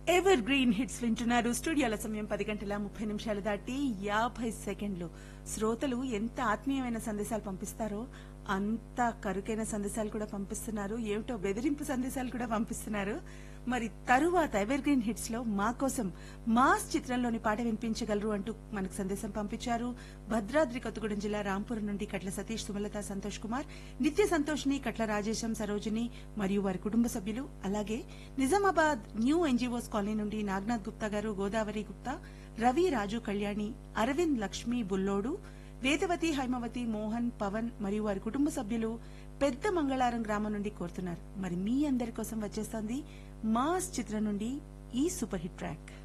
ever green hits వింటున్నారు స్టూడియోల సమయం పది గంటల ముప్పై నిమిషాలు దాటి యాభై సెకండ్లు శ్రోతలు ఎంత ఆత్మీయమైన సందేశాలు పంపిస్తారో అంత కరుకైన సందేశాలు కూడా పంపిస్తున్నారు ఏమిటో బెదిరింపు సందేశాలు కూడా పంపిస్తున్నారు మరి తరువాత ఎవర్ గ్రీన్ హిట్స్ లో మా కోసం మాస్ చిత్రంలోని పాట వినిపించగలరు అంటూ మనకు సందేశం పంపించారు భద్రాద్రి కొత్తగూడెం జిల్లా రాంపురం నుండి కట్ల సతీష్ సుమలత సంతోష్ కుమార్ నిత్య సంతోష్ని కట్ల రాజేశం సరోజిని మరియు వారి కుటుంబ సభ్యులు అలాగే నిజామాబాద్ న్యూ ఎన్జీఓస్ కాలనీ నుండి నాగనాథ్ గుప్తా గారు గోదావరి గుప్తా రవి రాజు కళ్యాణి అరవింద్ లక్ష్మి బుల్లోడు వేదవతి హైమవతి మోహన్ పవన్ మరియు వారి కుటుంబ సభ్యులు పెద్ద మంగళారం గ్రామం నుండి కోరుతున్నారు మరి మీ అందరి కోసం వచ్చేస్తోంది మాస్ చిత్రం నుండి ఈ సూపర్ హిట్ ట్రాక్